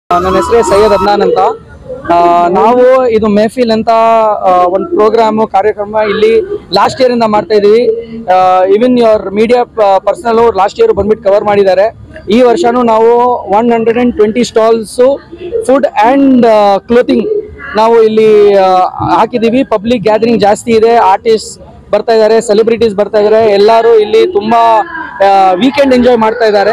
ನನ್ನ ಹೆಸರೇ ಸೈಯದ್ ಅದ್ನಾನ್ ಅಂತ ಆ, ನಾವು ಇದು ಮೆಹಫಿಲ್ ಅಂತ ಒಂದು ಪ್ರೋಗ್ರಾಮು ಕಾರ್ಯಕ್ರಮ ಇಲ್ಲಿ ಲಾಸ್ಟ್ ಇಯರ್ ಇಂದ ಮಾಡ್ತಾ ಇದೀವಿ even your media personal last year ಬಂದ್ಬಿಟ್ಟು ಕವರ್ ಮಾಡಿದ್ದಾರೆ ಈ ವರ್ಷನೂ ನಾವು one hundred and twenty stalls food and clothing ನಾವು ಇಲ್ಲಿ ಆ, ಹಾಕಿದೀವಿ ಪಬ್ಲಿಕ್ ಗ್ಯಾದರಿಂಗ್ ಜಾಸ್ತಿ ಇದೆ ಆರ್ಟಿಸ್ಟ್ ಬರ್ತಾ ಇದ್ದಾರೆ ಸೆಲೆಬ್ರಿಟೀಸ್ ಬರ್ತಾ ಇದ್ದಾರೆ ಎಲ್ಲರೂ ಇಲ್ಲಿ ತುಂಬಾ ವೀಕೆಂಡ್ ಎಂಜಾಯ್ ಮಾಡ್ತಾ ಇದ್ದಾರೆ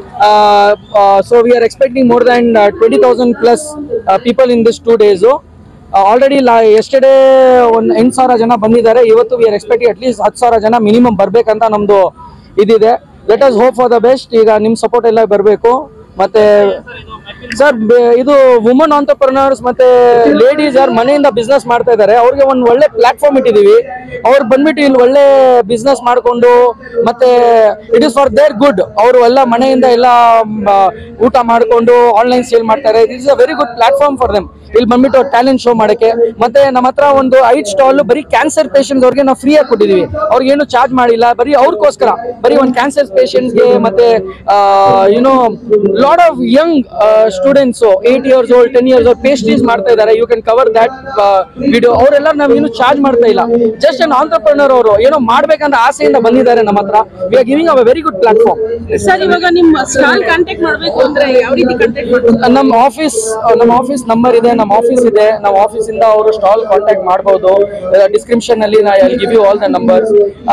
so we are expecting more than twenty thousand plus people in this two days already ಲಾ ಎಸ್ಟರ್ಡೇ ಒಂದು ಎಂಟು ಸಾವಿರ ಜನ ಬಂದಿದ್ದಾರೆ ಇವತ್ತು ವಿ ಆರ್ ಎಕ್ಸ್ಪೆಕ್ಟಿಂಗ್ ಅಟ್ಲೀಸ್ಟ್ ಹತ್ತು ಸಾವಿರ ಜನ ಮಿನಿಮಮ್ ಬರಬೇಕಂತ ನಮ್ಮದು ಇದಿದೆ let us hope for the best ಈಗ ನಿಮ್ಮ ಸಪೋರ್ಟ್ ಎಲ್ಲ ಬರಬೇಕು ಮತ್ತೆ ಸರ್ ಇದು ವುಮನ್ ಆಂಟರ್ಪ್ರನರ್ಸ್ ಮತ್ತೆ ಲೇಡೀಸ್ ಯಾರು ಮನೆಯಿಂದ ಬಿಸ್ನೆಸ್ ಮಾಡ್ತಾ ಇದ್ದಾರೆ ಅವ್ರಿಗೆ ಒಂದು ಒಳ್ಳೆ ಪ್ಲಾಟ್ಫಾರ್ಮ್ ಇಟ್ಟಿದೀವಿ ಅವ್ರು ಬಂದ್ಬಿಟ್ಟು ಇಲ್ಲಿ ಒಳ್ಳೆ ಬಿಸ್ನೆಸ್ ಮಾಡ್ಕೊಂಡು ಮತ್ತೆ it is for their good ಅವರು ಎಲ್ಲ ಮನೆಯಿಂದ ಎಲ್ಲ ಮ್, ಊಟ ಮಾಡ್ಕೊಂಡು ಆನ್ಲೈನ್ ಸೇಲ್ ಮಾಡ್ತಾರೆ it is a very good platform for them ಇಲ್ಲಿ ಬಂದ್ಬಿಟ್ಟು ಟ್ಯಾಲೆಂಟ್ ಶೋ ಮಾಡಕ್ಕೆ ಮತ್ತೆ ನಮ್ಮ ಹತ್ರ ಒಂದು ಐದು ಸ್ಟಾಲ್ ಬರೀ ಕ್ಯಾನ್ಸರ್ ಪೇಷಂಟ್ಸ್ ಅವ್ರಿಗೆ ನಾವು ಫ್ರೀಯಾಗಿ ಕೊಟ್ಟಿದೀವಿ ಅವ್ರಿಗೆ ಏನು ಚಾರ್ಜ್ ಮಾಡಿಲ್ಲ ಬರೀ ಅವ್ರಿಗೋಸ್ಕರ ಬರೀ ಒಂದು ಕ್ಯಾನ್ಸರ್ ಪೇಷಂಟ್ಸ್ಗೆ ಮತ್ತೆ you know lot of young students eight years old ten years old pastries ಮಾಡ್ತಾ ಇದ್ದಾರೆ you can cover that video ಅವರೆಲ್ಲ ನಾವು ಏನು ಚಾರ್ಜ್ ಮಾಡ್ತಾ ಇಲ್ಲ ಜಸ್ಟ್ ಅನ್ ಆಂಟರ್ಪ್ರನರ್ ಅವರು ಏನೋ ಮಾಡ್ಬೇಕಂತ ಆಸೆಯಿಂದ ಬಂದಿದ್ದಾರೆ ನಮ್ಮ ಹತ್ರ we are giving a very good platform sir ಇವಾಗ ನಿಮ್ಮ ಸ್ಟಾಲ್ ಕಾಂಟ್ಯಾಕ್ಟ್ ಮಾಡ್ಬೇಕು ಅಂದ್ರೆ ಯಾವ ರೀತಿ ಕಾಂಟ್ಯಾಕ್ಟ್ ಮಾಡ್ಬೇಕು ನಮ್ಮ ಆಫೀಸ್ ನಮ್ಮ ಆಫೀಸ್ ನಂಬರ್ ಇದೆ ನಮ್ಮ ಆಫೀಸ್ ಇದೆ ನಮ್ಮ ಆಫೀಸ್ ಇಂದ ಅವರು ಸ್ಟಾಲ್ ಕಾಂಟ್ಯಾಕ್ಟ್ ಮಾಡಬಹುದು ಡಿಸ್ಕ್ರಿಪ್ಷನ್ ಅಲ್ಲಿ ನಾ I give you all the numbers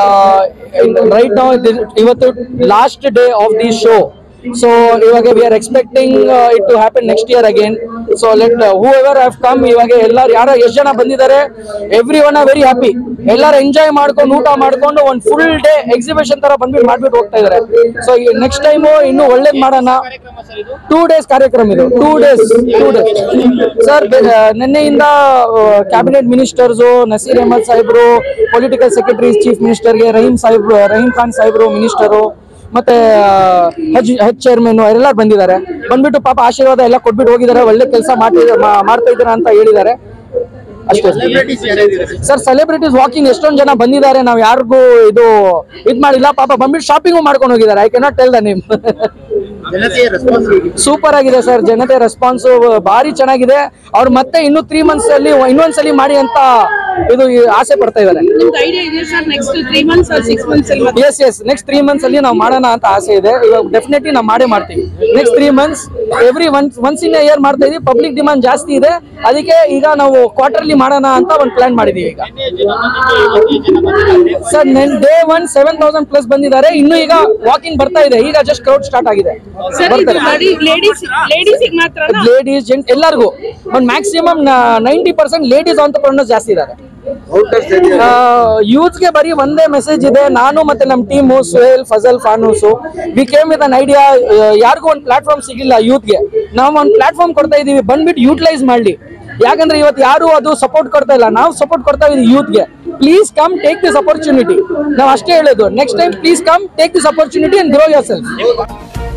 right now ಇವತ್ತು last day of the show so ಇವಾಗ we are expecting it to happen next year again so let whoever have come ಇವಾಗ ಎಲ್ಲರೂ ಯಾರೋ ಎಷ್ಟು ಜನ ಬಂದಿದ್ದಾರೆ everyone are very happy ಎಲ್ಲರೂ enjoy ಮಾಡ್ಕೊಂಡು ಊಟ ಮಾಡ್ಕೊಂಡು ಒಂದು ಫುಲ್ ಡೇ ಎಕ್ಸಿಬಿಷನ್ ತರ ಬಂದ್ಬಿಟ್ಟು ಮಾಡ್ಬಿಟ್ಟು ಹೋಗ್ತಾ ಇದ್ದಾರೆ ಸೊ ನೆಕ್ಸ್ಟ್ ಟೈಮು ಇನ್ನೂ ಒಳ್ಳೇದ್ ಮಾಡೋಣ ಟೂ ಡೇಸ್ ಕಾರ್ಯಕ್ರಮ ಇದು two days two days sir ನಿನ್ನೆಯಿಂದ ಕ್ಯಾಬಿನೆಟ್ ಮಿನಿಸ್ಟರ್ಸ್ ನಸೀರ್ ಅಹಮದ್ ಸಾಹೇಬ್ರು ಪೊಲಿಟಿಕಲ್ ಸೆಕ್ರೆಟರಿ ಚೀಫ್ ಮಿನಿಸ್ಟರ್ಗೆ ರಹೀಂ ಸಾಹೇಬ್ ರಹೀಂ ಖಾನ್ ಸಾಹೇಬ್ರು ಮಿನಿಸ್ಟರು ಮತ್ತೆ ಹಜ್ ಹಜ್ ಚೇರ್ಮನ್ ಅವರೆಲ್ಲ ಬಂದಿದ್ದಾರೆ ಬಂದ್ಬಿಟ್ಟು ಪಾಪ ಆಶೀರ್ವಾದ ಎಲ್ಲ ಕೊಟ್ಬಿಟ್ಟು ಹೋಗಿದ್ದಾರೆ ಒಳ್ಳೆ ಕೆಲಸ ಮಾಡ್ತಿದ್ದಾರೆ ಮಾಡ್ತಾ ಇದ್ದೀರಾ ಅಂತ ಹೇಳಿದ್ದಾರೆ ಅಷ್ಟೇ ಸರ್ ಸೆಲೆಬ್ರಿಟೀಸ್ ವಾಕಿಂಗ್ ಎಷ್ಟೊಂದು ಜನ ಬಂದಿದ್ದಾರೆ ನಾವು ಯಾರಿಗೂ ಇದು ಇದ್ ಮಾಡಿಲ್ಲ ಪಾಪ ಬಂದ್ಬಿಟ್ಟು ಶಾಪಿಂಗು ಮಾಡ್ಕೊಂಡು ಹೋಗಿದ್ದಾರೆ I cannot tell the name ಜನತೆಯ ರೆಸ್ಪಾನ್ಸ್ ಸೂಪರ್ ಆಗಿದೆ ಸರ್ ಜನತೆ ರೆಸ್ಪಾನ್ಸ್ ಭಾರಿ ಚೆನ್ನಾಗಿದೆ ಅವ್ರು ಮತ್ತೆ ಇನ್ನು ತ್ರೀ ಮಂತ್ಸ್ ಅಲ್ಲಿ ಇನ್ನೊಂದ್ಸಲಿ ಮಾಡಿ ಅಂತ ಇದು ಈ ಆಸೆ ಪಡ್ತಾ ಇದ್ದಾರೆ ನಿಮ್ಗೆ ಐಡಿಯಾ ಇದೆ sir next three months six months ಅಲ್ಲಿ ಮತ್ತೆ yes yes next three months ಅಲ್ಲಿ ನಾವು ಮಾಡೋಣ ಅಂತ ಆಸೆ ಇದೆ ಇವಾಗ ಡೆಫಿನೆಟ್ಲಿ ನಾವು ಮಾಡೇ ಮಾಡ್ತೀವಿ next three months every once once in year ಮಾಡ್ತಾ ಇದೀವಿ ಪಬ್ಲಿಕ್ ಡಿಮಾಂಡ್ ಜಾಸ್ತಿ ಇದೆ ಅದಕ್ಕೆ ಈಗ ನಾವು ಕ್ವಾರ್ಟರ್ಲಿ ಮಾಡೋಣ ಅಂತ ಒಂದು ಪ್ಲಾನ್ ಮಾಡಿದೀವಿ ಈಗ sir day one seven thousand plus ಬಂದಿದ್ದಾರೆ ಇನ್ನು ಈಗ ವಾಕಿಂಗ್ ಬರ್ತಾ ಇದೆ ಈಗ ಜಸ್ಟ್ ಕ್ರೌಡ್ ಸ್ಟಾರ್ಟ್ ಆಗಿದೆ ಸರ್ ಇದು ಬರ್ತಾರೆ ಲೇಡೀಸ್ ಲೇಡೀಸ್ ಮಾತ್ರ ಲೇಡೀಸ್ ಜೆಂಟ್ ಎಲ್ಲರಿಗೂ ಒಂದು maximum ninety percent ladies entrepreneurs ಜಾಸ್ತಿ ಇದ್ದಾರೆ ಯೂತ್ಗೆ ಬರೀ ಒಂದೇ ಮೆಸೇಜ್ ಇದೆ ನಾನು ಮತ್ತೆ ನಮ್ಮ team Suhail Fazal Fanoos we came with an idea ಯಾರಿಗೂ ಒಂದು ಪ್ಲಾಟ್ಫಾರ್ಮ್ ಸಿಗಲಿಲ್ಲ ಯೂತ್ಗೆ ನಾವು ಒಂದು ಪ್ಲಾಟ್ಫಾರ್ಮ್ ಕೊಡ್ತಾ ಇದೀವಿ ಬಂದ್ಬಿಟ್ಟು ಯೂಟಿಲೈಸ್ ಮಾಡಲಿ ಯಾಕಂದ್ರೆ ಇವತ್ತು ಯಾರು ಅದು ಸಪೋರ್ಟ್ ಕೊಡ್ತಾ ಇಲ್ಲ ನಾವು ಸಪೋರ್ಟ್ ಕೊಡ್ತಾ ಇದೀವಿ ಯೂತ್ಗೆ please come take this opportunity ನಾವು ಅಷ್ಟೇ ಹೇಳೋದು next time please come take this opportunity and grow your self